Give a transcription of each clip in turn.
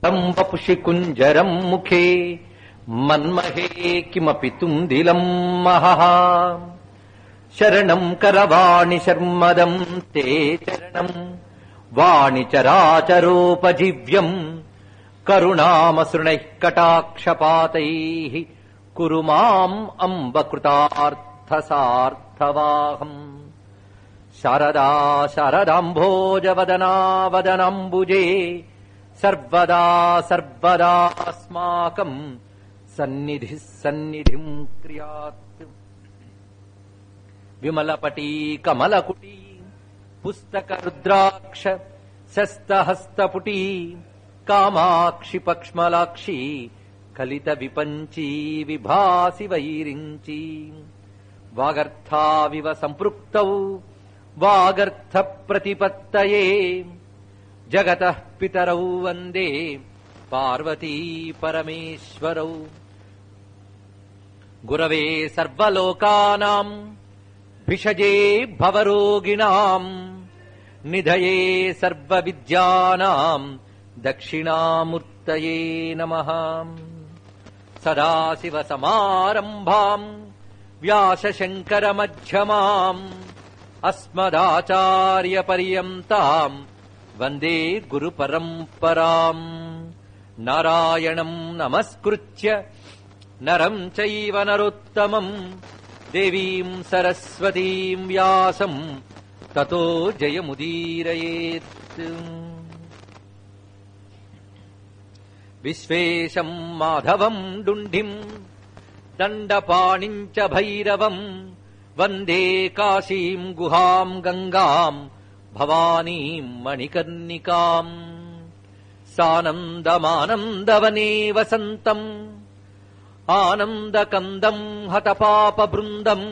తం వపుషి కుంజరం ముఖే మన్మహే కిమపి తుందిలం మహః శరణం కరవాణి శర్మదం తే చరణం వాణి చరాచరోపజీవ్యం కరుణామసృణైః కటాక్షపాతైః కురు మాం అంబ కృతార్థసార్థవాహం శారదా శారదాంభోజవదనా వదనాంబుజే సర్వదా సర్వదాస్మాకం సన్నిధి సన్నిధిం క్రియాత్ విమలపటీ కమలకుటీ పుస్తక రుద్రాక్ష శస్తహస్తపుటీ కామాక్షి పక్ష్మలాక్షి కలిత విపంచీ విభాసి వైరించి వాగర్థావివ సంపృక్తౌ వాగర్థ ప్రతిపత్తయే జగత పితరౌ వందే పార్వతీ పరమేశ్వరౌ గురవే సర్వలోకానాం భిషజే భవరోగిణాం నిధయే సర్వవిద్యానాం దక్షిణామూర్తయే నమః సదాశివ సమారంభాం వ్యాసశంకరమధ్యమాం అస్మదాచార్యపర్యంతాం వందే గురుపరంపరాం నారాయణం నమస్కృత్య నరం చైవ నరోత్తమం దేవీం సరస్వతీం వ్యాసం తతో జయముదీరయేత్ విశ్వేశం మాధవం డుండిం దండపాణిం చ భైరవం వందే కాశీం గుహాం గంగాం భవానీం మణికర్ణికాం సానందమానందవనే వసంతం ఆనందకందం హతపాపబృందం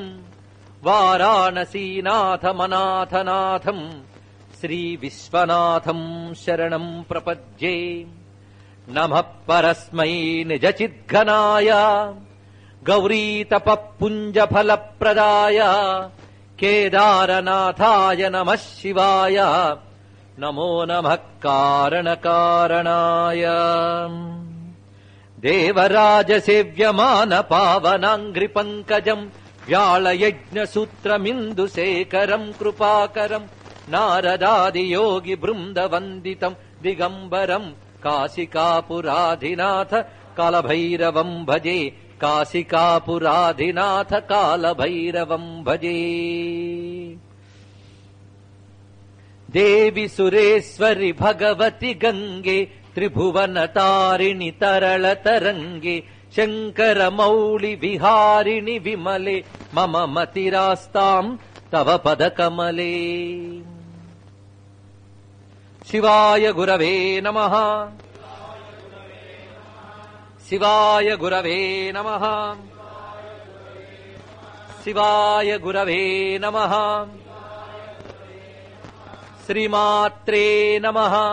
వారాణసీనాథమనాథనాథం శ్రీవిశ్వనాథం శరణం ప్రపద్యే నమః పరస్మై నిజచిద్ఘనాయ గౌరీతపఃపుञ्जफलप्रदाय కేదారనాథాయ నమః శివాయ నమో నమః కారణకారణాయ దేవరాజసేవ్యమాన పావనాంఘ్రి పంకజం వ్యాళయజ్ఞసూత్రమిందుశేఖరం కృపాకరం నారదాదియోగి బృందవందితం దిగంబరం కాశికాపురాధినాథ కాలభైరవం భజే కాశికాపురాధినాథ కాలభైరవం భజే దేవి సురేశ్వరి భగవతి గంగే త్రిభువన తారిణి తరళ తరంగే శంకర మౌళి విహారిణి విమలే మమ మతిరాస్తాం తవ పద కమలే శివాయ గురవే నమ శివాయ గురవే నమ శివాయ గురవే నమ శ్రీమాత్రే నమ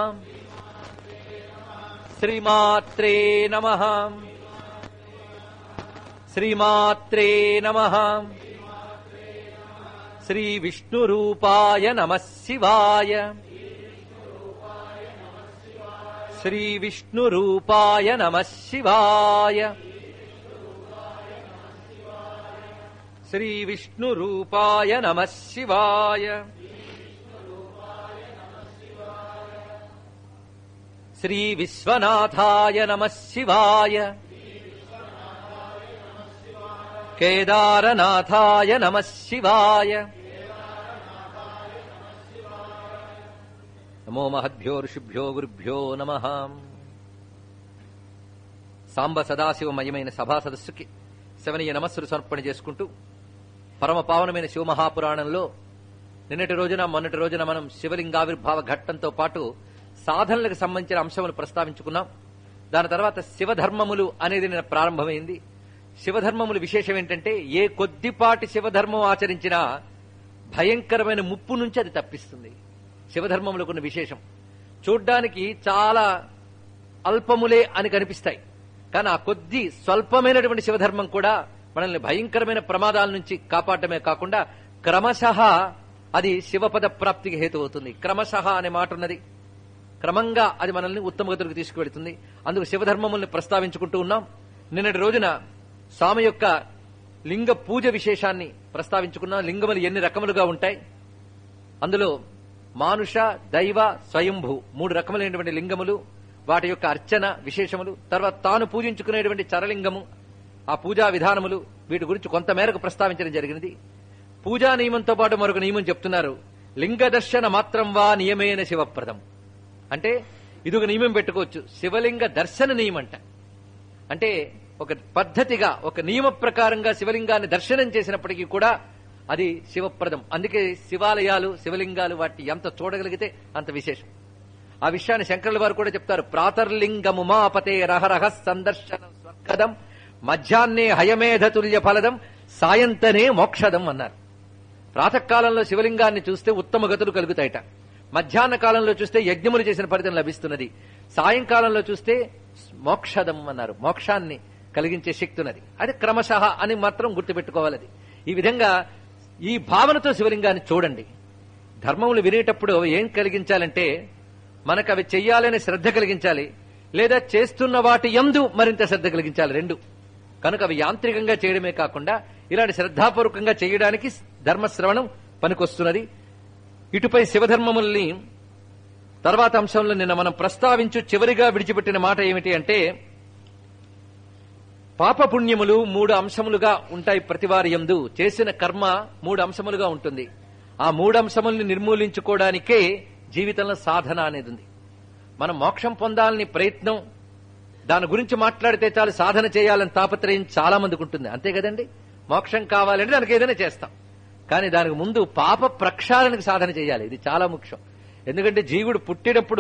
శ్రీమాత్రే నమ శ్రీమాత్రే నమ శ్రీవిష్ణురూపాయ నమ శివాయ శ్రీవిష్ణురూపాయ నమ శివాయ శ్రీవిష్ణురూపాయ నమ శివాయ శ్రీవిశ్వనాథాయ నమ శివాయ కేదారనాథాయ నమ శివాయ నమో మహద్భ్యో ఋషిభ్యో గురుభ్యో నమ సాంబ సదాశివమయమైన సభా సదస్సుకి శవనీయ నమస్సులు సమర్పణ చేసుకుంటూ పరమ పావనమైన శివమహాపురాణంలో నిన్నటి రోజున మొన్నటి రోజున మనం శివలింగావిర్భావ ఘట్టంతో పాటు సాధనలకు సంబంధించిన అంశములు ప్రస్తావించుకున్నాం దాని తర్వాత శివధర్మములు అనేది నిన్న ప్రారంభమైంది శివధర్మములు విశేషం ఏంటంటే ఏ కొద్దిపాటి శివధర్మం ఆచరించినా భయంకరమైన ముప్పు నుంచి అది తప్పిస్తుంది శివధర్మములకు ఉన్న విశేషం చూడ్డానికి చాలా అల్పములే అని కనిపిస్తాయి కానీ ఆ కొద్ది స్వల్పమైనటువంటి శివధర్మం కూడా మనల్ని భయంకరమైన ప్రమాదాల నుంచి కాపాడటమే కాకుండా క్రమశః అది శివపద ప్రాప్తికి హేతు అవుతుంది క్రమశః అనే మాట ఉన్నది క్రమంగా అది మనల్ని ఉత్తమగతులకు తీసుకువెడుతుంది అందుకు శివధర్మముల్ని ప్రస్తావించుకుంటూ ఉన్నాం నిన్నటి రోజున స్వామి యొక్క లింగ పూజ విశేషాన్ని ప్రస్తావించుకున్నాం లింగములు ఎన్ని రకములుగా ఉంటాయి అందులో మానుష దైవ స్వయంభూ మూడు రకములైనటువంటి లింగములు వాటి యొక్క అర్చన విశేషములు తర్వాత తాను పూజించుకునేటువంటి చరలింగము ఆ పూజా విధానములు వీటి గురించి కొంతమేరకు ప్రస్తావించడం జరిగినది పూజా నియమంతో పాటు మరొక నియమం చెప్తున్నారు లింగ దర్శన మాత్రం వా నియమేన శివప్రదం అంటే ఇది ఒక నియమం పెట్టుకోవచ్చు శివలింగ దర్శన నియమంట అంటే ఒక పద్ధతిగా ఒక నియమ ప్రకారంగా శివలింగాన్ని దర్శనం చేసినప్పటికీ కూడా అది శివప్రదం అందుకే శివాలయాలు శివలింగాలు వాటి ఎంత చూడగలిగితే అంత విశేషం ఆ విషయాన్ని శంకరుల వారు కూడా చెప్తారు ప్రాతర్లింగముమాపతే రహరహ సందర్శన స్వర్గదం మధ్యాహ్నే హయమేధతుల్య ఫలదం సాయంతనే మోక్షదం అన్నారు ప్రాతకాలంలో శివలింగాన్ని చూస్తే ఉత్తమ గతులు కలుగుతాయట మధ్యాహ్న కాలంలో చూస్తే యజ్ఞములు చేసిన ఫలితం లభిస్తున్నది సాయంకాలంలో చూస్తే మోక్షదం అన్నారు మోక్షాన్ని కలిగించే శక్తి ఉన్నది అది క్రమశః అని మాత్రం గుర్తుపెట్టుకోవాలి అది ఈ విధంగా ఈ భావనతో శివలింగాన్ని చూడండి ధర్మములు వినేటప్పుడు ఏం కలిగించాలంటే మనకు అవి చెయ్యాలనే శ్రద్ధ కలిగించాలి లేదా చేస్తున్న వాటి యందు మరింత శ్రద్ధ కలిగించాలి రెండు కనుక అవి యాంత్రికంగా చేయడమే కాకుండా ఇలాంటి శ్రద్ధాపూర్వకంగా చేయడానికి ధర్మశ్రవణం పనికొస్తున్నది ఇటుపై శివధర్మముల్ని తర్వాత అంశంలో నిన్న మనం ప్రస్తావించు చివరిగా విడిచిపెట్టిన మాట ఏమిటి అంటే పాపపుణ్యములు మూడు అంశములుగా ఉంటాయి ప్రతివారి యందు చేసిన కర్మ మూడు అంశములుగా ఉంటుంది ఆ మూడు అంశముల్ని నిర్మూలించుకోవడానికే జీవితంలో సాధన అనేది ఉంది మనం మోక్షం పొందాలని ప్రయత్నం దాని గురించి మాట్లాడితే చాలు సాధన చేయాలని తాపత్రయం చాలా మందికి ఉంటుంది అంతే కదండి మోక్షం కావాలంటే దానికి ఏదైనా చేస్తాం కానీ దానికి ముందు పాప ప్రక్షాళనకు సాధన చేయాలి ఇది చాలా ముఖ్యం ఎందుకంటే జీవుడు పుట్టినప్పుడు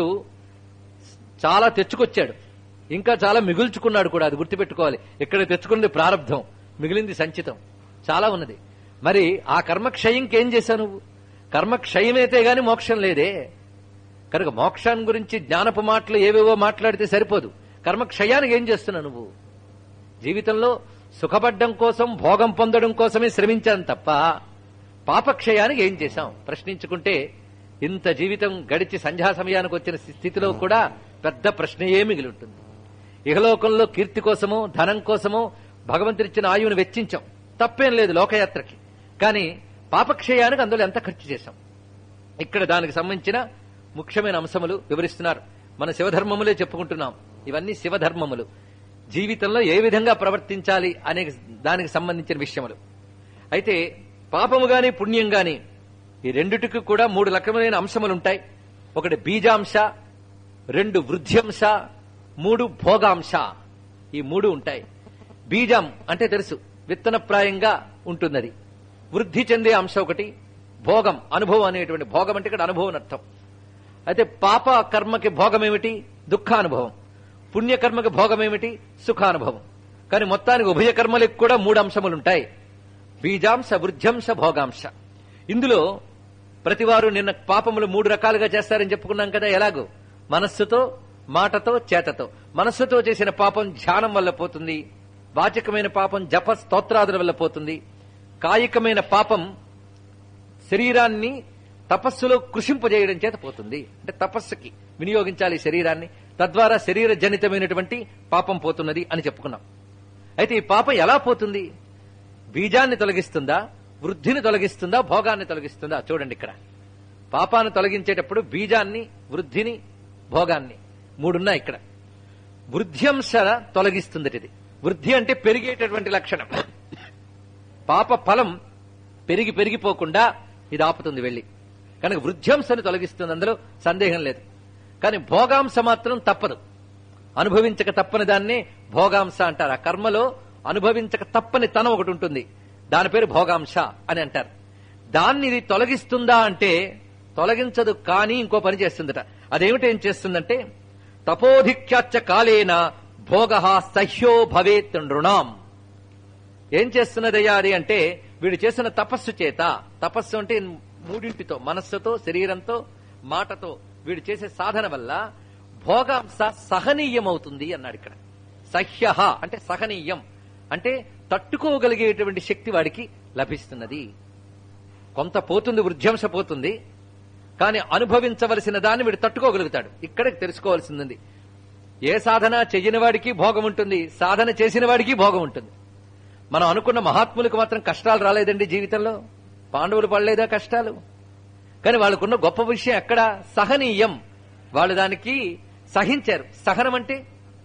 చాలా తెచ్చుకొచ్చాడు ఇంకా చాలా మిగుల్చుకున్నాడు కూడా అది గుర్తుపెట్టుకోవాలి ఇక్కడ తెచ్చుకున్నది ప్రారంధం మిగిలింది సంచితం చాలా ఉన్నది మరి ఆ కర్మక్షయంకి ఏం చేశావు నువ్వు కర్మక్షయమైతే గాని మోక్షం లేదే కనుక మోక్షాన్ని గురించి జ్ఞానపు మాటలు ఏవేవో మాట్లాడితే సరిపోదు కర్మక్షయానికి ఏం చేస్తున్నావు నువ్వు జీవితంలో సుఖపడ్డం కోసం భోగం పొందడం కోసమే శ్రమించాను తప్ప పాపక్షయానికి ఏం చేశాం ప్రశ్నించుకుంటే ఇంత జీవితం గడిచి సంధ్యా సమయానికి వచ్చిన స్థితిలో కూడా పెద్ద ప్రశ్నయే మిగిలి ఉంటుంది ఇహలోకంలో కీర్తి కోసమో ధనం కోసమో భగవంతుడిచ్చిన ఆయువును వెచ్చించాం తప్పేం లేదు లోకయాత్రకి కానీ పాపక్షయానికి అందులో ఎంత ఖర్చు చేశాం ఇక్కడ దానికి సంబంధించిన ముఖ్యమైన అంశములు వివరిస్తున్నారు మన శివధర్మములే చెప్పుకుంటున్నాం ఇవన్నీ శివధర్మములు జీవితంలో ఏ విధంగా ప్రవర్తించాలి అనే దానికి సంబంధించిన విషయములు అయితే పాపము గాని పుణ్యం గాని ఈ రెండిటికి కూడా మూడు రకములైన అంశములుంటాయి ఒకటి బీజాంశ రెండు వృద్ధ్యంశ మూడు భోగాంశ ఈ మూడు ఉంటాయి బీజం అంటే తెలుసు విత్తనప్రాయంగా ఉంటున్నది వృద్ధి చెందే అంశం ఒకటి భోగం అనుభవం అనేటువంటి భోగం అంటే ఇక్కడ అనుభవం అని అర్థం అయితే పాప కర్మకి భోగం ఏమిటి దుఃఖానుభవం పుణ్యకర్మకి భోగం ఏమిటి సుఖానుభవం కానీ మొత్తానికి ఉభయ కర్మలకు కూడా మూడు అంశములుంటాయి బీజాంశ వృద్ధ్యంశ భోగాంశ ఇందులో ప్రతివారు నిన్న పాపములు మూడు రకాలుగా చేస్తారని చెప్పుకున్నాం కదా ఎలాగో మనస్సుతో మాటతో చేతతో మనస్సుతో చేసిన పాపం ధ్యానం వల్ల పోతుంది వాచకమైన పాపం జప స్తోత్రాదుల వల్ల పోతుంది కాయికమైన పాపం శరీరాన్ని తపస్సులో కృషింపజేయడం చేత పోతుంది అంటే తపస్సుకి వినియోగించాలి శరీరాన్ని తద్వారా శరీర జనితమైనటువంటి పాపం పోతున్నది అని చెప్పుకున్నాం అయితే ఈ పాపం ఎలా పోతుంది బీజాన్ని తొలగిస్తుందా వృద్ధిని తొలగిస్తుందా భోగాన్ని తొలగిస్తుందా చూడండి ఇక్కడ పాపాన్ని తొలగించేటప్పుడు బీజాన్ని వృద్ధిని భోగాన్ని మూడున్నాయి ఇక్కడ వృద్ధ్యంశ తొలగిస్తుంది ఇది వృద్ధి అంటే పెరిగేటటువంటి లక్షణం పాప ఫలం పెరిగి పెరిగిపోకుండా ఇది ఆపుతుంది వెళ్ళి కనుక వృద్ధ్యంశను తొలగిస్తుంది అందులో సందేహం లేదు కానీ భోగాంశ మాత్రం తప్పదు అనుభవించక తప్పని దాన్నే భోగాంశ అంటారు ఆ కర్మలో అనుభవించక తప్పని తనం ఒకటి ఉంటుంది దాని పేరు భోగాంశ అని అంటారు దాన్ని ఇది తొలగిస్తుందా అంటే తొలగించదు కానీ ఇంకో పని చేస్తుందట అదేమిటి ఏం చేస్తుందంటే తపోధిక్యాచ్చ కాలేన భోగ సహ్యో భవేత్ నృణాం ఏం చేస్తున్నదయ్యా అది అంటే వీడు చేసిన తపస్సు చేత తపస్సు అంటే మూడింటితో మనస్సుతో శరీరంతో మాటతో వీడు చేసే సాధన వల్ల భోగాంశ సహనీయమవుతుంది అన్నాడు ఇక్కడ సహ్య అంటే సహనీయం అంటే తట్టుకోగలిగేటువంటి శక్తి వాడికి లభిస్తున్నది కొంత పోతుంది వృద్ధ్యంశ పోతుంది కానీ అనుభవించవలసిన దాన్ని వీడు తట్టుకోగలుగుతాడు ఇక్కడ తెలుసుకోవాల్సింది ఏ సాధన చెయ్యని వాడికి భోగం ఉంటుంది సాధన చేసిన వాడికి భోగం ఉంటుంది మనం అనుకున్న మహాత్ములకు మాత్రం కష్టాలు రాలేదండి జీవితంలో పాండవులు పడలేదా కష్టాలు కానీ వాళ్ళకున్న గొప్ప విషయం ఎక్కడ సహనీయం వాళ్ళు దానికి సహించారు సహనం అంటే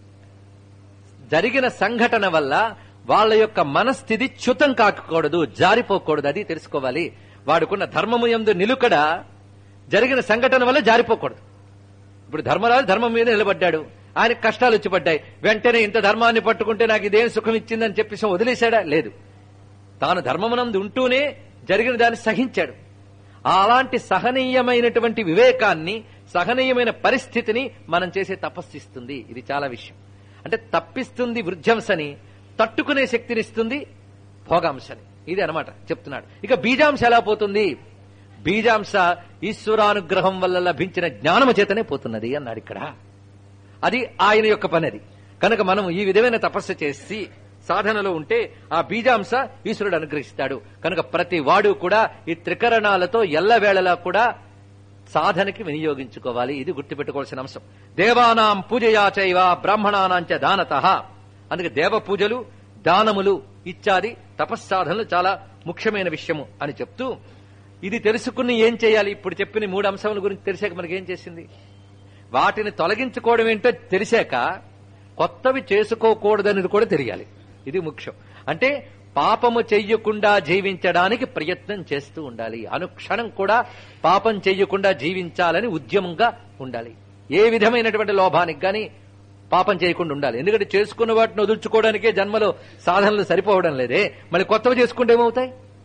జరిగిన సంఘటన వల్ల వాళ్ళ యొక్క మనస్థితి చ్యుతం కాకూడదు జారిపోకూడదు అది తెలుసుకోవాలి వాడుకున్న ధర్మము ఎందు నిలుకడ జరిగిన సంఘటన వల్ల జారిపోకూడదు ఇప్పుడు ధర్మరాజు ధర్మం మీద నిలబడ్డాడు ఆయన కష్టాలు వచ్చి పడ్డాయి వెంటనే ఇంత ధర్మాన్ని పట్టుకుంటే నాకు ఇదేం సుఖం ఇచ్చిందని చెప్పేసి వదిలేశాడా లేదు తాను ధర్మమునందు ఉంటూనే జరిగిన దాన్ని సహించాడు అలాంటి సహనీయమైనటువంటి వివేకాన్ని సహనీయమైన పరిస్థితిని మనం చేసే తపస్సిస్తుంది ఇది చాలా విషయం అంటే తప్పిస్తుంది వృద్ధ్యంశని తట్టుకునే శక్తినిస్తుంది భోగాంశని ఇది అనమాట చెప్తున్నాడు ఇక బీజాంశ ఎలా పోతుంది బీజాంశ ఈశ్వరానుగ్రహం వల్ల లభించిన జ్ఞానము చేతనే పోతున్నది అన్నాడు ఇక్కడ అది ఆయన యొక్క పని అది కనుక మనం ఈ విధమైన తపస్సు చేసి సాధనలో ఉంటే ఆ బీజాంశ ఈశ్వరుడు అనుగ్రహిస్తాడు కనుక ప్రతి వాడు కూడా ఈ త్రికరణాలతో ఎల్లవేళలా కూడా సాధనకి వినియోగించుకోవాలి ఇది గుర్తుపెట్టుకోవాల్సిన అంశం దేవానాం పూజయా చైవ బ్రాహ్మణానాంచ దానత అందుకే దేవ పూజలు దానములు ఇత్యాది తపస్సాధనలు చాలా ముఖ్యమైన విషయము అని చెప్తూ ఇది తెలుసుకుని ఏం చేయాలి ఇప్పుడు చెప్పిన మూడు అంశముల గురించి తెలిసాక మనకి ఏం చేసింది వాటిని తొలగించుకోవడం ఏంటో తెలిసాక కొత్తవి చేసుకోకూడదనేది కూడా తెలియాలి ఇది ముఖ్యం అంటే పాపము చెయ్యకుండా జీవించడానికి ప్రయత్నం చేస్తూ ఉండాలి అనుక్షణం కూడా పాపం చెయ్యకుండా జీవించాలని ఉద్యమంగా ఉండాలి ఏ విధమైనటువంటి లోభానికి గాని పాపం చేయకుండా ఉండాలి ఎందుకంటే చేసుకున్న వాటిని వదులుచుకోవడానికే జన్మలో సాధనలు సరిపోవడం లేదే మళ్ళీ కొత్తవి చేసుకుంటే ఏమవుతాయి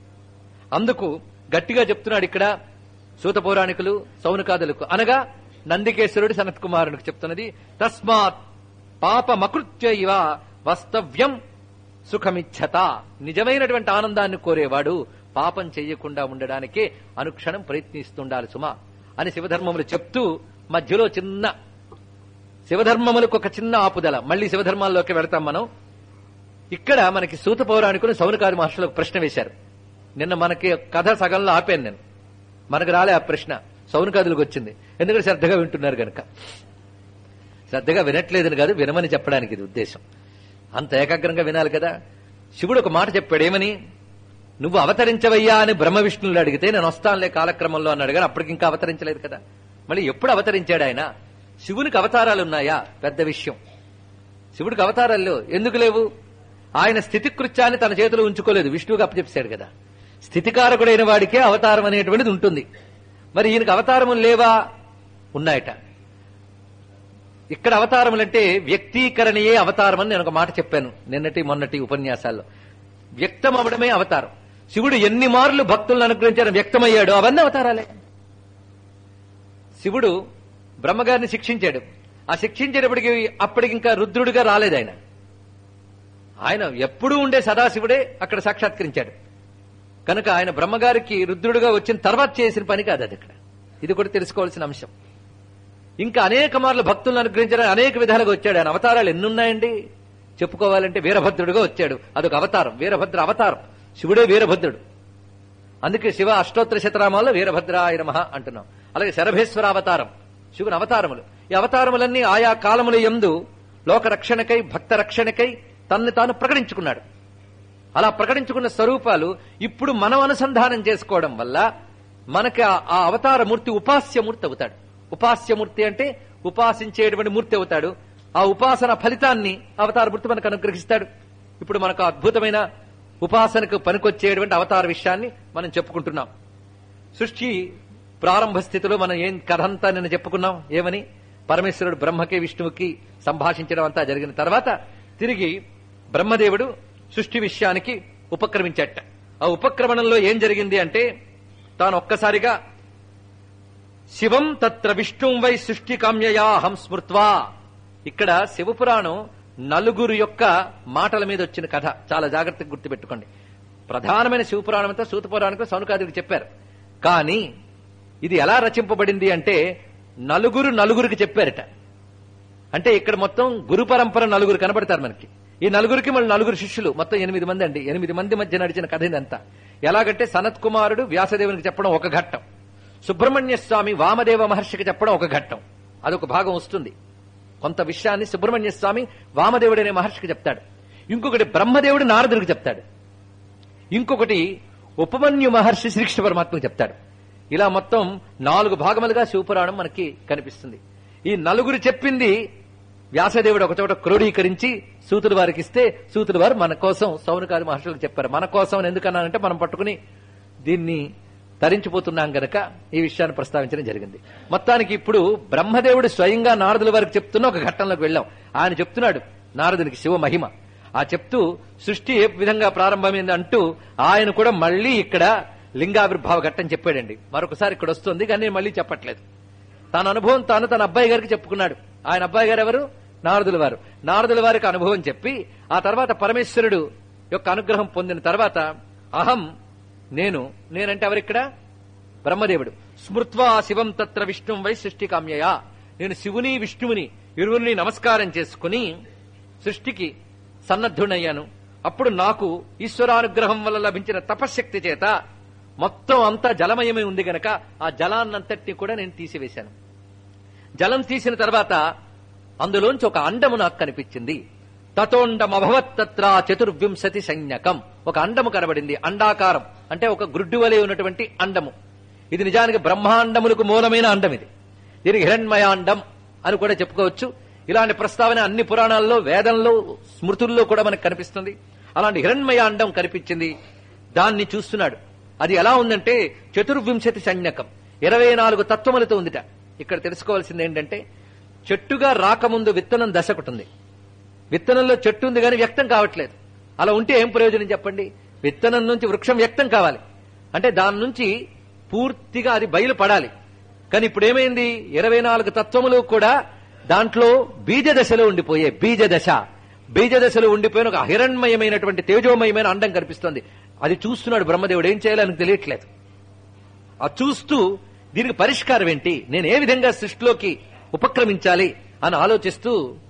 అందుకు గట్టిగా చెప్తున్నాడు ఇక్కడ సూత పౌరాణికులు సౌనకాదులకు అనగా నందికేశ్వరుడు సనత్ కుమారునికి చెప్తున్నది తస్మాత్ పాపమకృత్య ఇవ వస్తవ్యం సుఖమిచ్చత నిజమైనటువంటి ఆనందాన్ని కోరేవాడు పాపం చెయ్యకుండా ఉండడానికే అనుక్షణం ప్రయత్నిస్తుండాలి సుమా అని శివధర్మములు చెప్తూ మధ్యలో చిన్న శివధర్మములకు ఒక చిన్న ఆపుదల మళ్ళీ శివధర్మాల్లోకి వెళతాం మనం ఇక్కడ మనకి సూత పౌరాణికులు సౌనకాది మహర్షులకు ప్రశ్న వేశారు నిన్న మనకి కథ సగంలో ఆపాను నేను మనకు రాలే ఆ ప్రశ్న సౌనకాదులకు వచ్చింది ఎందుకంటే శ్రద్ధగా వింటున్నారు గనక శ్రద్ధగా వినట్లేదని కాదు వినమని చెప్పడానికి ఇది ఉద్దేశం అంత ఏకాగ్రంగా వినాలి కదా శివుడు ఒక మాట చెప్పాడు ఏమని నువ్వు అవతరించవయ్యా అని బ్రహ్మ విష్ణువులు అడిగితే నేను వస్తానులే కాలక్రమంలో అన్నాడు కానీ అప్పటికి ఇంకా అవతరించలేదు కదా మళ్ళీ ఎప్పుడు అవతరించాడు ఆయన శివునికి అవతారాలు ఉన్నాయా పెద్ద విషయం శివుడికి అవతారాలు లేవు ఎందుకు లేవు ఆయన స్థితి కృత్యాన్ని తన చేతిలో ఉంచుకోలేదు విష్ణువుకి అప్పచెప్పాడు కదా స్థితికారకుడైన వాడికే అవతారం అనేటువంటిది ఉంటుంది మరి ఈయనకు అవతారములు లేవా ఉన్నాయట ఇక్కడ అవతారములంటే వ్యక్తీకరణయే అవతారం అని నేను ఒక మాట చెప్పాను నిన్నటి మొన్నటి ఉపన్యాసాల్లో వ్యక్తం అవడమే అవతారం శివుడు ఎన్ని మార్లు భక్తులను అనుగ్రహించారు వ్యక్తమయ్యాడు అవన్నీ అవతారాలే శివుడు బ్రహ్మగారిని శిక్షించాడు ఆ శిక్షించేటప్పటికి అప్పటికి ఇంకా రుద్రుడిగా రాలేదు ఆయన ఆయన ఎప్పుడూ ఉండే సదాశివుడే అక్కడ సాక్షాత్కరించాడు కనుక ఆయన బ్రహ్మగారికి రుద్రుడిగా వచ్చిన తర్వాత చేసిన పని కాదు అది ఇక్కడ ఇది కూడా తెలుసుకోవాల్సిన అంశం ఇంకా అనేక మార్లు భక్తులను అనుగ్రహించడానికి అనేక విధాలుగా వచ్చాడు ఆయన అవతారాలు ఎన్నున్నాయండి చెప్పుకోవాలంటే వీరభద్రుడిగా వచ్చాడు అదొక అవతారం వీరభద్ర అవతారం శివుడే వీరభద్రుడు అందుకే శివ అష్టోత్తర శతరామాల్లో వీరభద్రాయ నమః అంటున్నాం అలాగే శరభేశ్వర అవతారం శివుని అవతారములు ఈ అవతారములన్నీ ఆయా కాలముల యందు లోక రక్షణకై భక్త రక్షణకై తన్ను తాను ప్రకటించుకున్నాడు అలా ప్రకటించుకున్న స్వరూపాలు ఇప్పుడు మనం అనుసంధానం చేసుకోవడం వల్ల మనకి ఆ- ఆ అవతారమూర్తి ఉపాస్యమూర్తి అవుతాడు ఉపాస్యమూర్తి అంటే ఉపాసించేటువంటి మూర్తి అవుతాడు ఆ ఉపాసన ఫలితాన్ని అవతారమూర్తి మనకు అనుగ్రహిస్తాడు ఇప్పుడు మనకు అద్భుతమైన ఉపాసనకు పనికొచ్చేటువంటి అవతార విషయాన్ని మనం చెప్పుకుంటున్నాం సృష్టి ప్రారంభ స్థితిలో మనం ఏం కథ అంతా నిన్న చెప్పుకున్నాం ఏమని పరమేశ్వరుడు బ్రహ్మకి విష్ణువుకి సంభాషించడం అంతా జరిగిన తర్వాత తిరిగి బ్రహ్మదేవుడు సృష్టి విషయానికి ఉపక్రమించట ఆ ఉపక్రమణంలో ఏం జరిగింది అంటే తాను ఒక్కసారిగా శివం తత్ర విష్ణుం వై సృష్టి కామ్యయా హం స్మృత్వా ఇక్కడ శివపురాణం నలుగురు యొక్క మాటల మీద వచ్చిన కథ చాలా జాగ్రత్తగా గుర్తుపెట్టుకోండి ప్రధానమైన శివపురాణం అంతా సూతపురాణకు సౌనకాదికి చెప్పారు కానీ ఇది ఎలా రచింపబడింది అంటే నలుగురు నలుగురికి చెప్పారట అంటే ఇక్కడ మొత్తం గురు పరంపర నలుగురు కనబడతారు మనకి ఈ నలుగురికి మళ్ళీ నలుగురు శిష్యులు మొత్తం ఎనిమిది మంది అండి ఎనిమిది మంది మధ్య నడిచిన కథ ఇదంతా ఎలాగంటే సనత్ కుమారుడు వ్యాసదేవునికి చెప్పడం ఒక ఘట్టం సుబ్రహ్మణ్య స్వామి వామదేవ మహర్షికి చెప్పడం ఒక ఘట్టం అదొక భాగం వస్తుంది కొంత విషయాన్ని సుబ్రహ్మణ్య స్వామి వామదేవుడు అనే మహర్షికి చెప్తాడు ఇంకొకటి బ్రహ్మదేవుడు నారదుడికి చెప్తాడు ఇంకొకటి ఉపమన్యు మహర్షి శ్రీకృష్ణ పరమాత్మకు చెప్తాడు ఇలా మొత్తం నాలుగు భాగములుగా శివపురాణం మనకి కనిపిస్తుంది ఈ నలుగురు చెప్పింది వ్యాసదేవుడు ఒకచోట క్రోడీకరించి సూతుల వారికి ఇస్తే సూతుల వారు మన కోసం సౌనకాది మహర్షులకు చెప్పారు మన కోసం అని ఎందుకన్నానంటే మనం పట్టుకుని దీన్ని తరించిపోతున్నాం గనక ఈ విషయాన్ని ప్రస్తావించడం జరిగింది మొత్తానికి ఇప్పుడు బ్రహ్మదేవుడు స్వయంగా నారదుల వారికి చెప్తున్న ఒక ఘట్టంలోకి వెళ్ళాం ఆయన చెప్తున్నాడు నారదునికి శివ మహిమ ఆ చెప్తూ సృష్టి ఏ విధంగా ప్రారంభమైంది అంటూ ఆయన కూడా మళ్ళీ ఇక్కడ లింగావిర్భావ ఘట్టం చెప్పాడండి మరొకసారి ఇక్కడ వస్తుంది కానీ నేను మళ్ళీ చెప్పట్లేదు తన అనుభవం తాను తన అబ్బాయి గారికి చెప్పుకున్నాడు ఆయన అబ్బాయి గారు ఎవరు నారదుల వారు నారదుల వారికి అనుభవం చెప్పి ఆ తర్వాత పరమేశ్వరుడు యొక్క అనుగ్రహం పొందిన తర్వాత అహం నేను నేనంటే ఎవరిక్కడ బ్రహ్మదేవుడు స్మృత్వా శివం తత్ర విష్ణుం వై సృష్టి కామ్యయా నేను శివుని విష్ణువుని ఇరువురిని నమస్కారం చేసుకుని సృష్టికి సన్నద్ధుడయ్యాను అప్పుడు నాకు ఈశ్వరానుగ్రహం వల్ల లభించిన తపశ్శక్తి చేత మొత్తం అంతా జలమయమై ఉంది గనక ఆ జలాన్నంతటిని కూడా నేను తీసివేశాను జలం తీసిన తర్వాత అందులోంచి ఒక అండము నాకు కనిపించింది తతోండమభవత్ తత్ర చతుర్వింశతి సైన్యకం ఒక అండము కనబడింది అండాకారం అంటే ఒక గ్రుడ్డు వలె ఉన్నటువంటి అండము ఇది నిజానికి బ్రహ్మాండములకు మూలమైన అండం ఇది దీనికి హిరణ్మయాండం అని కూడా చెప్పుకోవచ్చు ఇలాంటి ప్రస్తావన అన్ని పురాణాల్లో వేదంలో స్మృతుల్లో కూడా మనకు కనిపిస్తుంది అలాంటి హిరణ్మయాండం కనిపించింది దాన్ని చూస్తున్నాడు అది ఎలా ఉందంటే చతుర్వింశతి సైన్యకం ఇరవై నాలుగు తత్వములతో ఉందిట ఇక్కడ తెలుసుకోవాల్సింది ఏంటంటే చెట్టుగా రాకముందు విత్తనం దశ ఒకటి ఉంది విత్తనంలో చెట్టు ఉంది కానీ వ్యక్తం కావట్లేదు అలా ఉంటే ఏం ప్రయోజనం చెప్పండి విత్తనం నుంచి వృక్షం వ్యక్తం కావాలి అంటే దాని నుంచి పూర్తిగా అది బయలు పడాలి కానీ ఇప్పుడు ఏమైంది ఇరవై నాలుగు తత్వములు కూడా దాంట్లో బీజ దశలో ఉండిపోయే బీజ దశ బీజ దశలో ఉండిపోయిన ఒక హిరణ్మయమైనటువంటి తేజోమయమైన అండం కనిపిస్తుంది అది చూస్తున్నాడు బ్రహ్మదేవుడు ఏం చేయాలని తెలియట్లేదు ఆ చూస్తూ దీనికి పరిష్కారం ఏంటి నేను ఏ విధంగా సృష్టిలోకి ఉపక్రమించాలి అని ఆలోచిస్తూ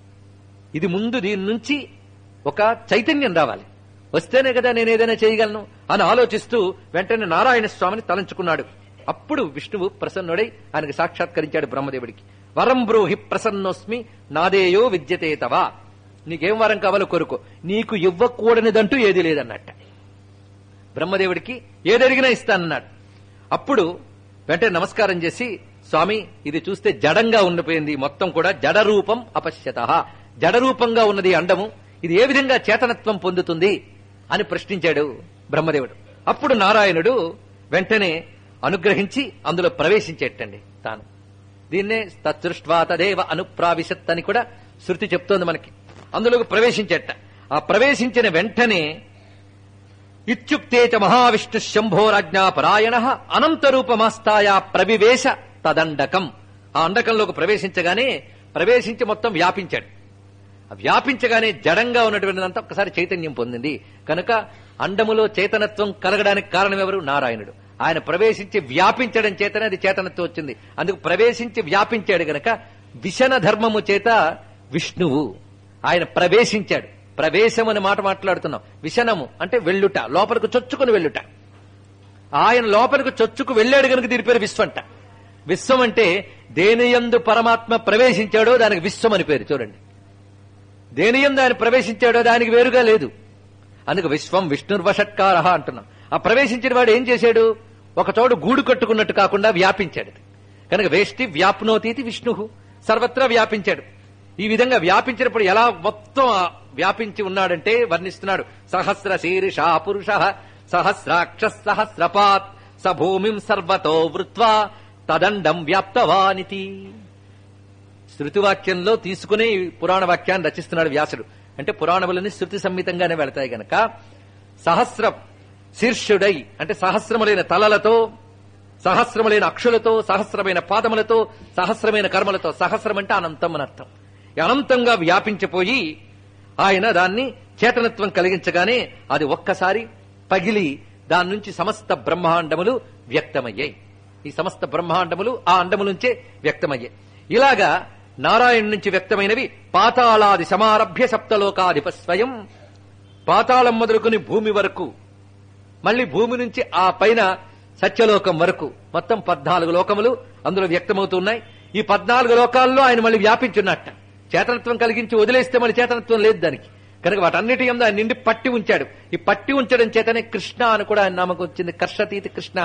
ఇది ముందు దీని నుంచి ఒక చైతన్యం రావాలి వస్తేనే కదా నేను ఏదైనా చేయగలను అని ఆలోచిస్తూ వెంటనే నారాయణ స్వామిని తలంచుకున్నాడు అప్పుడు విష్ణువు ప్రసన్నుడై ఆయనకు సాక్షాత్కరించాడు బ్రహ్మదేవుడికి వరం బ్రూహి ప్రసన్నోస్మి నాదేయో విద్యతే తవా నీకేం వరం కావాలో కోరుకో నీకు ఇవ్వకూడనిదంటూ ఏది లేదన్నట్ట బ్రహ్మదేవుడికి ఏదడిగినా ఇస్తానన్నాడు అప్పుడు వెంటనే నమస్కారం చేసి స్వామి ఇది చూస్తే జడంగా ఉండిపోయింది మొత్తం కూడా జడ రూపం అపశ్యత జడ రూపంగా ఉన్నది ఈ అండము ఇది ఏ విధంగా చేతనత్వం పొందుతుంది అని ప్రశ్నించాడు బ్రహ్మదేవుడు అప్పుడు నారాయణుడు వెంటనే అనుగ్రహించి అందులో ప్రవేశించేటండి తాను దీన్నే తత్సృష్వా తదేవ అనుప్రావిశత్ అని కూడా శృతి చెప్తోంది మనకి అందులోకి ప్రవేశించేట ఆ ప్రవేశించిన వెంటనే ఇత్యుక్తే చ మహావిష్ణు శంభోరాజ్ఞా పరాయణ అనంతరూపమాస్తాయ ప్రవివేశ తదండకం ఆ అండకంలోకి ప్రవేశించగానే ప్రవేశించి మొత్తం వ్యాపించాడు ఆ వ్యాపించగానే జడంగా ఉన్నటువంటిదంతా ఒక్కసారి చైతన్యం పొందింది కనుక అండములో చేతనత్వం కలగడానికి కారణం ఎవరు నారాయణుడు ఆయన ప్రవేశించి వ్యాపించడం చేతనే అది చేతనత్వం వచ్చింది అందుకు ప్రవేశించి వ్యాపించాడు గనక విషణ ధర్మము చేత విష్ణువు ఆయన ప్రవేశించాడు ప్రవేశం అనే మాట మాట్లాడుతున్నాం విషణము అంటే వెళ్ళుట లోపలికి చొచ్చుకుని వెళ్ళుట ఆయన లోపలికి చొచ్చుకు వెళ్ళాడు గనుక దీని పేరు విశ్వంట విశ్వం అంటే దేనియందు పరమాత్మ ప్రవేశించాడో దానికి విశ్వం అని పేరు చూడండి దేనియందు ఆయన ప్రవేశించాడో దానికి వేరుగా లేదు అందుకు విశ్వం విష్ణుర్వషట్కార అంటున్నాం ఆ ప్రవేశించిన వాడు ఏం చేశాడు ఒక చోటు గూడు కట్టుకున్నట్టు కాకుండా వ్యాపించాడు కనుక వేష్టి వ్యాప్నోతీతి విష్ణు సర్వత్రా వ్యాపించాడు ఈ విధంగా వ్యాపించినప్పుడు ఎలా మొత్తం ఆ వ్యాపించి ఉన్నాడంటే వర్ణిస్తున్నాడు సహస్ర శీర్ష పురుష సహస్రాక్ష సహస్రపాత్ స భూమిం సర్వతో వృత్వా తదండం వ్యాప్తవానితి శృతివాక్యంలో తీసుకునే ఈ పురాణ వాక్యాన్ని రచిస్తున్నాడు వ్యాసుడు అంటే పురాణములన్నీ శృతి సంహితంగానే వెళతాయి గనక సహస్ర శీర్షుడై అంటే సహస్రములైన తలలతో సహస్రములైన అక్షులతో సహస్రమైన పాదములతో సహస్రమైన కర్మలతో సహస్రం అంటే అనంతం అని అర్థం ఈ అనంతంగా వ్యాపించిపోయి ఆయన దాన్ని చేతనత్వం కలిగించగానే అది ఒక్కసారి పగిలి దాని నుంచి సమస్త బ్రహ్మాండములు వ్యక్తమయ్యాయి ఈ సమస్త బ్రహ్మాండములు ఆ అండము నుంచే వ్యక్తమయ్యాయి ఇలాగా నారాయణ నుంచి వ్యక్తమైనవి పాతాళాది సమారభ్య సప్తలోకాధిప స్వయం పాతాళం మొదలుకొని భూమి వరకు మళ్ళీ భూమి నుంచి ఆ పైన సత్యలోకం వరకు మొత్తం పద్నాలుగు లోకములు అందులో వ్యక్తమవుతున్నాయి ఈ పద్నాలుగు లోకాల్లో ఆయన మళ్ళీ వ్యాపించున్నట్ట చేతనత్వం కలిగించి వదిలేస్తే మళ్ళీ చేతనత్వం లేదు దానికి కనుక వాటన్నిటి ఎందు ఆయన నిండి పట్టి ఉంచాడు ఈ పట్టి ఉంచడం చేతనే కృష్ణ అని కూడా ఆయన నామకు వచ్చింది కర్షతీతి కృష్ణ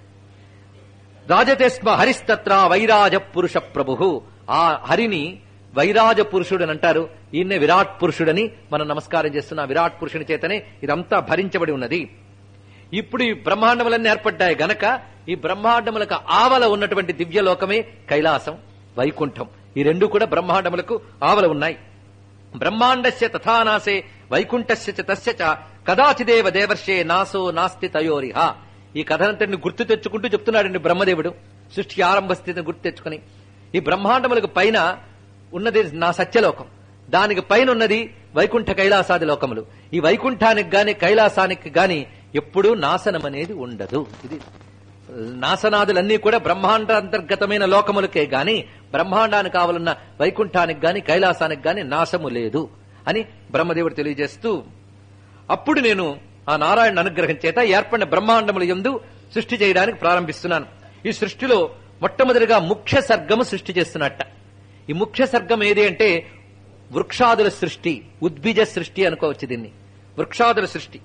రాజతేస్మ హరిస్తత్ర వైరాజ పురుష ప్రభు ఆ హరిని వైరాజ పురుషుడు అని అంటారు ఈయన్నే విరాట్ పురుషుడని మనం నమస్కారం చేస్తున్న ఆ విరాట్ పురుషుని చేతనే ఇదంతా భరించబడి ఉన్నది ఇప్పుడు ఈ బ్రహ్మాండములన్నీ ఏర్పడ్డాయి గనక ఈ బ్రహ్మాండములకు ఆవల ఉన్నటువంటి దివ్యలోకమే కైలాసం వైకుంఠం ఈ రెండు కూడా బ్రహ్మాండములకు ఆవల ఉన్నాయి బ్రహ్మాండస్య తథానాసే వైకుంఠస్య చ తస్య చ కదాచిదేవ దేవర్షే నాసో నాస్తి తయోరిహ ఈ కథనంతటిని గుర్తు తెచ్చుకుంటూ చెప్తున్నాడండి బ్రహ్మదేవుడు సృష్టి ఆరంభ స్థితిని గుర్తు తెచ్చుకుని ఈ బ్రహ్మాండములకు పైన ఉన్నది నా సత్యలోకం దానికి పైన ఉన్నది వైకుంఠ కైలాసాది లోకములు ఈ వైకుంఠానికి గాని కైలాసానికి గాని ఎప్పుడూ నాశనం అనేది ఉండదు ఇది నాశనాదులన్నీ కూడా బ్రహ్మాండ అంతర్గతమైన లోకములకే గాని బ్రహ్మాండానికి కావాలన్న వైకుంఠానికి గాని కైలాసానికి గాని నాశము లేదు అని బ్రహ్మదేవుడు తెలియజేస్తూ అప్పుడు నేను ఆ నారాయణ అనుగ్రహం చేత ఏర్పడిన బ్రహ్మాండముల యందు సృష్టి చేయడానికి ప్రారంభిస్తున్నాను ఈ సృష్టిలో మొట్టమొదటిగా ముఖ్య సర్గము సృష్టి చేస్తున్నట్ట ఈ ముఖ్య సర్గం ఏది అంటే వృక్షాదుల సృష్టి ఉద్బీజ సృష్టి అనుకోవచ్చు దీన్ని వృక్షాదుల సృష్టి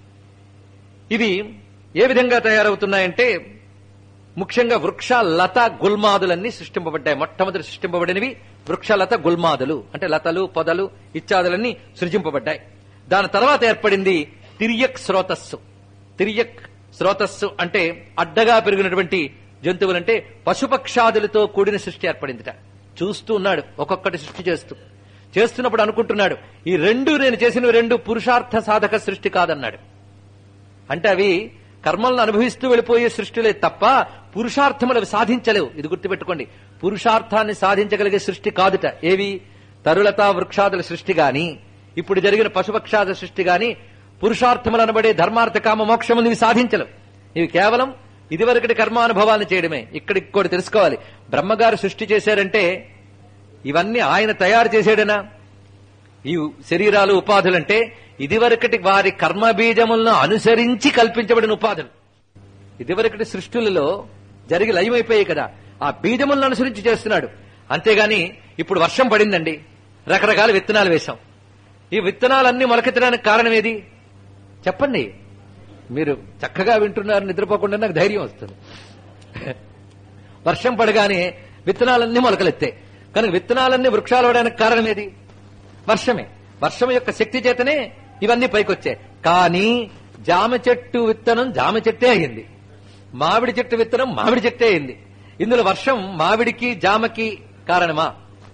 ఇవి ఏ విధంగా తయారవుతున్నాయంటే ముఖ్యంగా వృక్ష లత గుల్మాదులన్నీ సృష్టింపబడ్డాయి మొట్టమొదటి సృష్టింపబడినవి వృక్షలత గుల్మాదులు అంటే లతలు పొదలు ఇత్యాదులన్నీ సృజింపబడ్డాయి దాని తర్వాత ఏర్పడింది తిరియక్ స్రోతస్సు తిరియక్ స్రోతస్సు అంటే అడ్డగా పెరిగినటువంటి జంతువులంటే పశుపక్షాదులతో కూడిన సృష్టి ఏర్పడిందిట చూస్తూ ఉన్నాడు ఒక్కొక్కటి సృష్టి చేస్తూ చేస్తున్నప్పుడు అనుకుంటున్నాడు ఈ రెండు నేను చేసిన రెండు పురుషార్థ సాధక సృష్టి కాదన్నాడు అంటే అవి కర్మలను అనుభవిస్తూ వెళ్ళిపోయే సృష్టిలే తప్ప పురుషార్థములు అవి సాధించలేవు ఇది గుర్తుపెట్టుకోండి పురుషార్థాన్ని సాధించగలిగే సృష్టి కాదుట ఏవి తరులత వృక్షాదుల సృష్టి గాని ఇప్పుడు జరిగిన పశుపక్షాద సృష్టి గాని పురుషార్థములు అనబడే ధర్మార్థ కామ మోక్షములు ఇవి సాధించలేవు ఇవి కేవలం ఇదివరకటి కర్మానుభవాన్ని చేయడమే ఇక్కడ ఇంకోటి తెలుసుకోవాలి బ్రహ్మగారు సృష్టి చేశారంటే ఇవన్నీ ఆయన తయారు చేసాడనా ఈ శరీరాలు ఉపాధులంటే ఇదివరకటి వారి కర్మ బీజములను అనుసరించి కల్పించబడిన ఉపాధులు ఇదివరకటి సృష్టిలలో జరిగి లయమైపోయాయి కదా ఆ బీజములను అనుసరించి చేస్తున్నాడు అంతేగాని ఇప్పుడు వర్షం పడిందండి రకరకాల విత్తనాలు వేశాం ఈ విత్తనాలన్నీ మొలకెత్తడానికి కారణం ఏది చెప్పండి మీరు చక్కగా వింటున్నారు నిద్రపోకుండా నాకు ధైర్యం వస్తుంది వర్షం పడగానే విత్తనాలన్నీ మొలకలెత్తాయి కనుక విత్తనాలన్నీ వృక్షాలు అవడానికి కారణం ఏది వర్షమే వర్షం యొక్క శక్తి చేతనే ఇవన్నీ పైకొచ్చాయి కానీ జామ చెట్టు విత్తనం జామ చెట్టే అయింది మామిడి చెట్టు విత్తనం మామిడి చెట్టే అయింది ఇందులో వర్షం మామిడికి జామకి కారణమా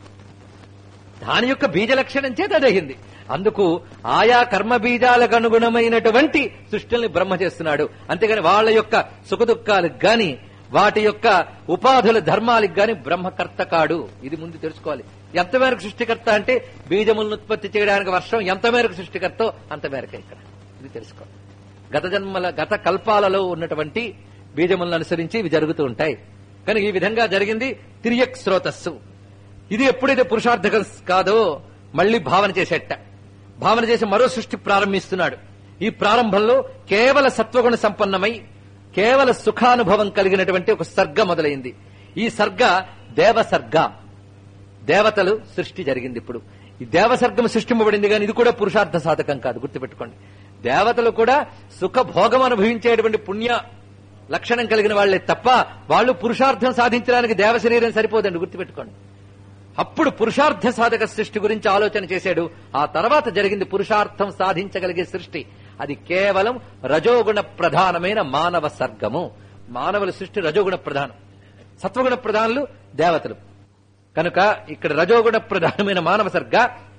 దాని యొక్క బీజ లక్షణం చేత అది అయింది అందుకు ఆయా కర్మ బీజాలకు అనుగుణమైనటువంటి సృష్టిని బ్రహ్మ చేస్తున్నాడు అంతేగాని వాళ్ళ యొక్క సుఖదుఖాలకు గాని వాటి యొక్క ఉపాధుల ధర్మాలకు గాని బ్రహ్మకర్త కాడు ఇది ముందు తెలుసుకోవాలి ఎంత మేరకు సృష్టికర్త అంటే బీజములను ఉత్పత్తి చేయడానికి వర్షం ఎంత మేరకు సృష్టికర్తో అంత మేరకు ఇక్కడ ఇది తెలుసుకోవాలి గత జన్మల గత కల్పాలలో ఉన్నటువంటి బీజములను అనుసరించి ఇవి జరుగుతూ ఉంటాయి కానీ ఈ విధంగా జరిగింది తిరియక్ స్రోతస్సు ఇది ఎప్పుడైతే పురుషార్థకం కాదో మళ్ళీ భావన చేసేట భావన చేసి మరో సృష్టి ప్రారంభిస్తున్నాడు ఈ ప్రారంభంలో కేవల సత్వగుణ సంపన్నమై కేవల సుఖానుభవం కలిగినటువంటి ఒక సర్గ మొదలైంది ఈ సర్గ దేవసర్గ దేవతలు సృష్టి జరిగింది ఇప్పుడు ఈ దేవసర్గం సృష్టింపబడింది కానీ ఇది కూడా పురుషార్థ సాధకం కాదు గుర్తుపెట్టుకోండి దేవతలు కూడా సుఖ భోగం అనుభవించేటువంటి పుణ్య లక్షణం కలిగిన వాళ్లే తప్ప వాళ్ళు పురుషార్థం సాధించడానికి దేవ శరీరం సరిపోదండి గుర్తుపెట్టుకోండి అప్పుడు పురుషార్థ సాధక సృష్టి గురించి ఆలోచన చేశాడు ఆ తర్వాత జరిగింది పురుషార్థం సాధించగలిగే సృష్టి అది కేవలం రజోగుణ ప్రధానమైన మానవ సర్గము మానవుల సృష్టి రజోగుణ ప్రధానం సత్వగుణ ప్రధానులు దేవతలు కనుక ఇక్కడ రజోగుణ ప్రధానమైన మానవ సర్గ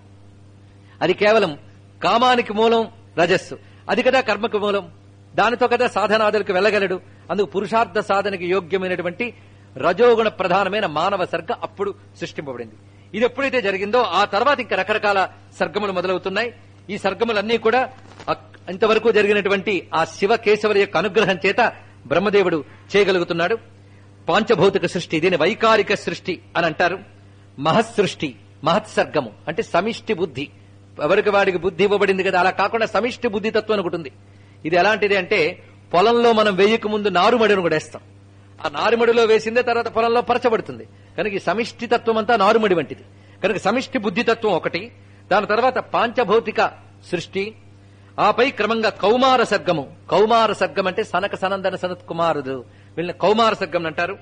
అది కేవలం కామానికి మూలం రజస్సు అది కదా కర్మకు మూలం దానితో కదా సాధనాదులకు వెళ్ళగలడు అందుకు పురుషార్థ సాధనకి యోగ్యమైనటువంటి రజోగుణ ప్రధానమైన మానవ సర్గ అప్పుడు సృష్టింపబడింది ఇది ఎప్పుడైతే జరిగిందో ఆ తర్వాత ఇంకా రకరకాల సర్గములు మొదలవుతున్నాయి ఈ సర్గములన్నీ కూడా అక్- ఇంతవరకు జరిగినటువంటి ఆ శివ కేశవుల యొక్క అనుగ్రహం చేత బ్రహ్మదేవుడు చేయగలుగుతున్నాడు పాంచభౌతిక సృష్టి దీని వైకారిక సృష్టి అని అంటారు మహత్సృష్టి మహత్సర్గము అంటే సమిష్టి బుద్ధి ఎవరికి వాడికి బుద్ధి ఇవ్వబడింది కదా అలా కాకుండా సమిష్టి బుద్ధి తత్వం ఒకటి ఉంది ఇది ఎలాంటిది అంటే పొలంలో మనం వేయక ముందు నారుమడిని కూడా వేస్తాం ఆ నారుమడిలో వేసిందే తర్వాత పొలంలో పరచబడుతుంది కనుక ఈ సమిష్టి తత్వం అంతా నారుమడి వంటిది కనుక సమిష్టి బుద్ధితత్వం ఒకటి దాని తర్వాత పాంచభౌతిక సృష్టి ఆపై క్రమంగా కౌమార సర్గము కౌమార సర్గం అంటే సనక సనందన సనత్ కుమారుడు వీళ్ళని కౌమార సర్గం అంటారు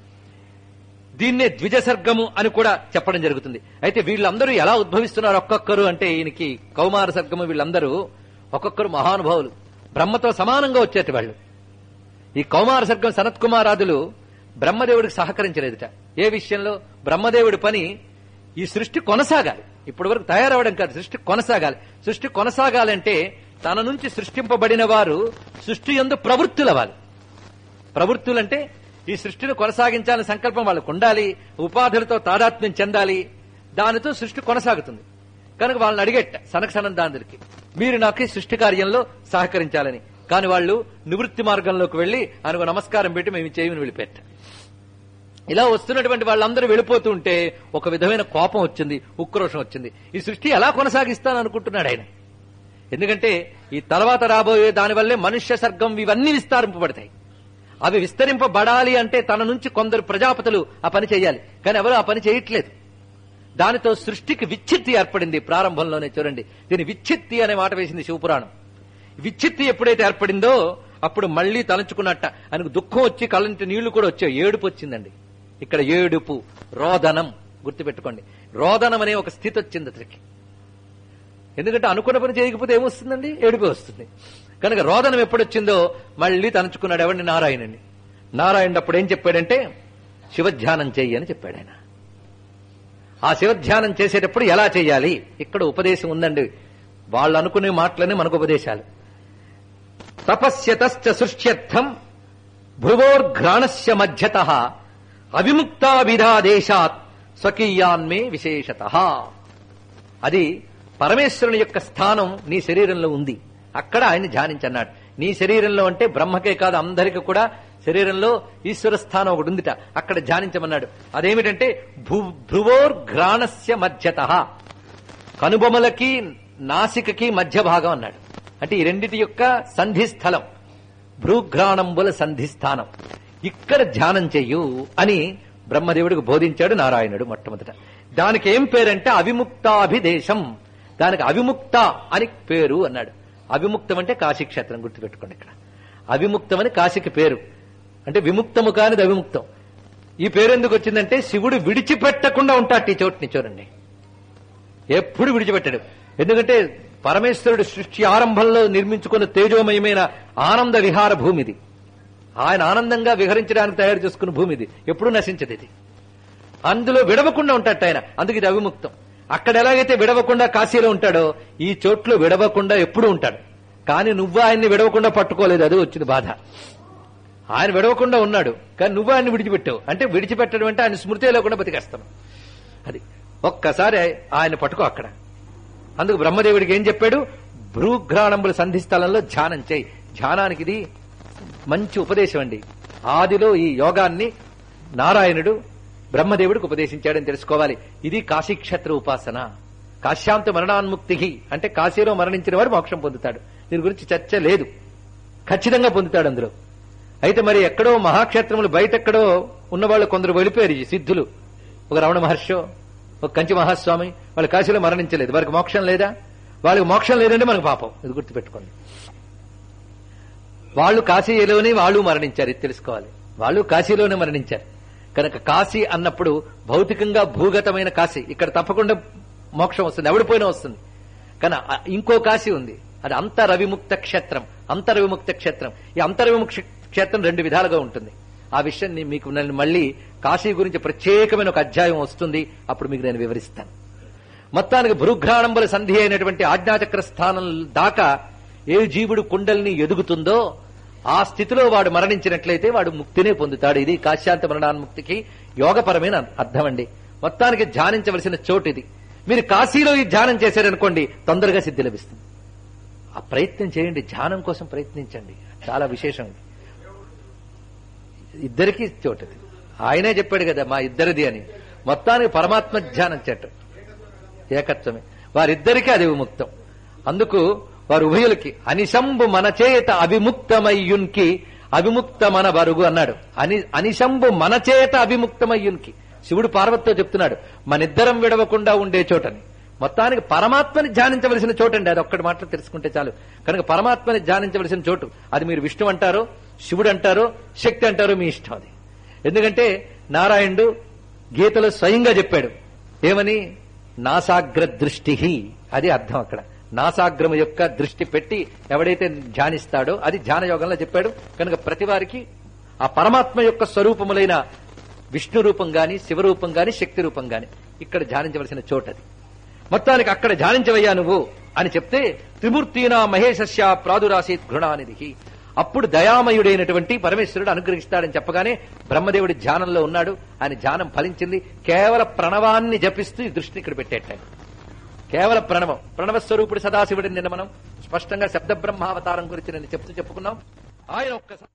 దీన్నే ద్విజ సర్గము అని కూడా చెప్పడం జరుగుతుంది అయితే వీళ్ళందరూ ఎలా ఉద్భవిస్తున్నారు ఒక్కొక్కరు అంటే ఈయనకి కౌమార సర్గము వీళ్ళందరూ ఒక్కొక్కరు మహానుభావులు బ్రహ్మతో సమానంగా వచ్చేటి వాళ్ళు ఈ కౌమార సర్గం సనత్ కుమారాదులు బ్రహ్మదేవుడికి సహకరించలేదుట ఏ విషయంలో బ్రహ్మదేవుడి పని ఈ సృష్టి కొనసాగాలి ఇప్పటి వరకు తయారవడం కాదు సృష్టి కొనసాగాలి సృష్టి కొనసాగాలంటే తన నుంచి సృష్టింపబడిన వారు సృష్టి ఎందు ప్రవృత్తులవ్వాలి ప్రవృత్తులంటే ఈ సృష్టిని కొనసాగించాలని సంకల్పం వాళ్ళకు ఉండాలి ఉపాధులతో తాదాత్మ్యం చెందాలి దానితో సృష్టి కొనసాగుతుంది కనుక వాళ్ళని అడిగేట సనక సనందాందులకి మీరు నాకు ఈ సృష్టి కార్యంలో సహకరించాలని కానీ వాళ్ళు నివృత్తి మార్గంలోకి వెళ్లి ఆయనకు నమస్కారం పెట్టి మేము చేయమని వెళ్ళిపెట్ట ఇలా వస్తున్నటువంటి వాళ్ళందరూ వెళ్ళిపోతూ ఉంటే ఒక విధమైన కోపం వచ్చింది ఉక్రోషం వచ్చింది ఈ సృష్టి ఎలా కొనసాగిస్తాను అనుకుంటున్నాడు ఆయన ఎందుకంటే ఈ తర్వాత రాబోయే దానివల్లే మనుష్య సర్గం ఇవన్నీ విస్తరింపబడతాయి అవి విస్తరింపబడాలి అంటే తన నుంచి కొందరు ప్రజాపతులు ఆ పని చేయాలి కానీ ఎవరు ఆ పని చేయట్లేదు దానితో సృష్టికి విచ్ఛిత్తి ఏర్పడింది ప్రారంభంలోనే చూడండి దీని విచ్ఛిత్తి అనే మాట వేసింది శివపురాణం విచ్ఛిత్తి ఎప్పుడైతే ఏర్పడిందో అప్పుడు మళ్లీ తలంచుకున్నట్ట ఆయనకు దుఃఖం వచ్చి కళ్ళంటి నీళ్లు కూడా వచ్చాయి ఏడుపు వచ్చిందండి ఇక్కడ ఏడుపు రోదనం గుర్తుపెట్టుకోండి రోదనం అనే ఒక స్థితి వచ్చింది అతనికి ఎందుకంటే అనుకున్న పని చేయకపోతే ఏమొస్తుందండి ఏడుపు వస్తుంది కనుక రోదనం ఎప్పుడొచ్చిందో మళ్ళీ తలంచుకున్నాడు ఎవరిని నారాయణుని నారాయణుడు అప్పుడు ఏం చెప్పాడంటే శివధ్యానం చెయ్యి అని చెప్పాడు ఆయన ఆ శివధ్యానం చేసేటప్పుడు ఎలా చేయాలి ఇక్కడ ఉపదేశం ఉందండి వాళ్ళు అనుకునే మాటలనే మనకు ఉపదేశాలు తపస్యతశ్చ సృష్ట్యర్థం భ్రువోర్ఘ్రాణస్య మధ్యత అవిముక్తాభిధాదేశాత్ స్వకీయాన్మే విశేషత అది పరమేశ్వరుని యొక్క స్థానం నీ శరీరంలో ఉంది అక్కడ ఆయన్ని ధ్యానించన్నాడు నీ శరీరంలో అంటే బ్రహ్మకే కాదు అందరికి కూడా శరీరంలో ఈశ్వర స్థానం ఒకటి ఉందిట అక్కడ ధ్యానించమన్నాడు అదేమిటంటే భు- భ్రువోర్ఘ్రాణస్య మధ్యత కనుబొమలకి నాసికకి మధ్య భాగం అన్నాడు అంటే ఈ రెండిటి యొక్క సంధి స్థలం భ్రూఘ్రాణంబుల సంధి స్థానం ఇక్కడ ధ్యానం చెయ్యు అని బ్రహ్మదేవుడికి బోధించాడు నారాయణుడు మొట్టమొదట దానికి ఏం పేరంటే అవిముక్తాభిదేశం దానికి అవిముక్త అని పేరు అన్నాడు అవిముక్తం అంటే కాశీక్షేత్రం గుర్తుపెట్టుకోండి ఇక్కడ అవిముక్తం అని కాశీకి పేరు అంటే విముక్తము కానిది అవిముక్తం ఈ పేరు ఎందుకు వచ్చిందంటే శివుడు విడిచిపెట్టకుండా ఉంటాడు ఈ చోటుని చూడండి ఎప్పుడు విడిచిపెట్టాడు ఎందుకంటే పరమేశ్వరుడు సృష్టి ఆరంభంలో నిర్మించుకున్న తేజోమయమైన ఆనంద విహార భూమిది ఆయన ఆనందంగా విహరించడానికి తయారు చేసుకున్న భూమిది ఎప్పుడు నశించదు ఇది అందులో విడవకుండా ఉంటాడు ఆయన అందుకు ఇది అవిముక్తం అక్కడ ఎలాగైతే విడవకుండా కాశీలో ఉంటాడో ఈ చోట్లో విడవకుండా ఎప్పుడు ఉంటాడు కానీ నువ్వు ఆయన్ని విడవకుండా పట్టుకోలేదు అది వచ్చింది బాధ ఆయన విడవకుండా ఉన్నాడు కానీ నువ్వు ఆయన్ని విడిచిపెట్టావు అంటే విడిచిపెట్టడం అంటే ఆయన స్మృతి లేకుండా బతికేస్తాను అది ఒక్కసారి ఆయన పట్టుకో అక్కడ అందుకు బ్రహ్మదేవుడికి ఏం చెప్పాడు భ్రూఘ్రాణంబుల సంధి స్థలంలో ధ్యానం చేయి ధ్యానానికి ఇది మంచి ఉపదేశం అండి ఆదిలో ఈ యోగాన్ని నారాయణుడు బ్రహ్మదేవుడికి ఉపదేశించాడని తెలుసుకోవాలి ఇది కాశీక్షేత్ర ఉపాసన కాశ్యాంత మరణాన్ముక్తి అంటే కాశీలో మరణించిన వాడు మోక్షం పొందుతాడు దీని గురించి చర్చ లేదు ఖచ్చితంగా పొందుతాడు అందులో అయితే మరి ఎక్కడో మహాక్షేత్రములు బయటెక్కడో ఉన్నవాళ్ళు కొందరు వెళ్ళిపోయారు ఈ సిద్ధులు ఒక రమణ మహర్షో ఒక కంచి మహాస్వామి వాళ్ళు కాశీలో మరణించలేదు వారికి మోక్షం లేదా వాళ్ళకి మోక్షం లేదంటే మనకు పాపం ఇది గుర్తుపెట్టుకోండి వాళ్ళు కాశీలోనే వాళ్ళు మరణించారు ఇది తెలుసుకోవాలి వాళ్ళు కాశీలోనే మరణించారు కనుక కాశీ అన్నప్పుడు భౌతికంగా భూగతమైన కాశీ ఇక్కడ తప్పకుండా మోక్షం వస్తుంది ఎవడు పోయినా వస్తుంది కానీ ఆ ఇంకో కాశీ ఉంది అది అంతరవిముక్త క్షేత్రం అంతర్విముక్త క్షేత్రం ఈ అంతర్విముక్త క్షేత్రం రెండు విధాలుగా ఉంటుంది ఆ విషయం నీ- మీకు నేను మళ్ళీ కాశీ గురించి ప్రత్యేకమైన ఒక అధ్యాయం వస్తుంది అప్పుడు మీకు నేను వివరిస్తాను మొత్తానికి భృఘ్రాణంబుల సంధి అయినటువంటి ఆజ్ఞాచక్ర స్థానం దాకా ఏ జీవుడు కుండల్ని ఎదుగుతుందో ఆ స్థితిలో వాడు మరణించినట్లయితే వాడు ముక్తినే పొందుతాడు ఇది కాశ్యాంత మరణాన్ముక్తికి యోగపరమైన అర్థం అండి మొత్తానికి ధ్యానించవలసిన చోటు ఇది మీరు కాశీలో ఈ ధ్యానం చేశారనుకోండి తొందరగా సిద్ధి లభిస్తుంది ఆ ప్రయత్నం చేయండి ధ్యానం కోసం ప్రయత్నించండి చాలా విశేషం ఇది ఇద్దరికి చోటు ఇది. ఆయనే చెప్పాడు కదా మా ఇద్దరిది అని మొత్తానికి పరమాత్మ ధ్యానం చెట్టు ఏకత్వమే వారిద్దరికీ అది విముక్తం అందుకు వారు ఉభయులకి అనిశంబు మన చేత అవిముక్తమయ్యున్కి అవిముక్తమన బరుగు అన్నాడు అని అనిశంబు మన చేత అవిముక్తమయ్యున్కి శివుడు పార్వతితో చెప్తున్నాడు మనిద్దరం విడవకుండా ఉండే చోటని మొత్తానికి పరమాత్మని ధ్యానించవలసిన చోటండి అది ఒక్కటి మాటలు తెలుసుకుంటే చాలు కనుక పరమాత్మని ధ్యానించవలసిన చోటు అది మీరు విష్ణు అంటారో శివుడు అంటారో శక్తి అంటారో మీ ఇష్టం అది ఎందుకంటే నారాయణుడు గీతలో స్వయంగా చెప్పాడు ఏమని నాసాగ్ర దృష్టి అది అర్థం అక్కడ నాసాగ్రము యొక్క దృష్టి పెట్టి ఎవడైతే ధ్యానిస్తాడో అది ధ్యాన యోగంలో చెప్పాడు కనుక ప్రతి వారికి ఆ పరమాత్మ యొక్క స్వరూపములైన విష్ణు రూపం గాని శివరూపం గాని శక్తి రూపం గాని ఇక్కడ ధ్యానించవలసిన చోటది మొత్తానికి అక్కడ ధ్యానించవయ్యా నువ్వు అని చెప్తే త్రిమూర్తినా మహేశస్య ప్రాదురాసీత్ ఘృణానిధి అప్పుడు దయామయుడైనటువంటి పరమేశ్వరుడు అనుగ్రహిస్తాడని చెప్పగానే బ్రహ్మదేవుడి ధ్యానంలో ఉన్నాడు ఆయన ధ్యానం ఫలించింది కేవల ప్రణవాన్ని జపిస్తూ ఈ దృష్టిని ఇక్కడ పెట్టేటాడు కేవల ప్రణవం ప్రణవ స్వరూపుడు సదాశివుడిని నిన్న మనం స్పష్టంగా శబ్ద బ్రహ్మావతారం గురించి నేను చెప్తూ చెప్పుకున్నాం ఆయన ఒక్కసారి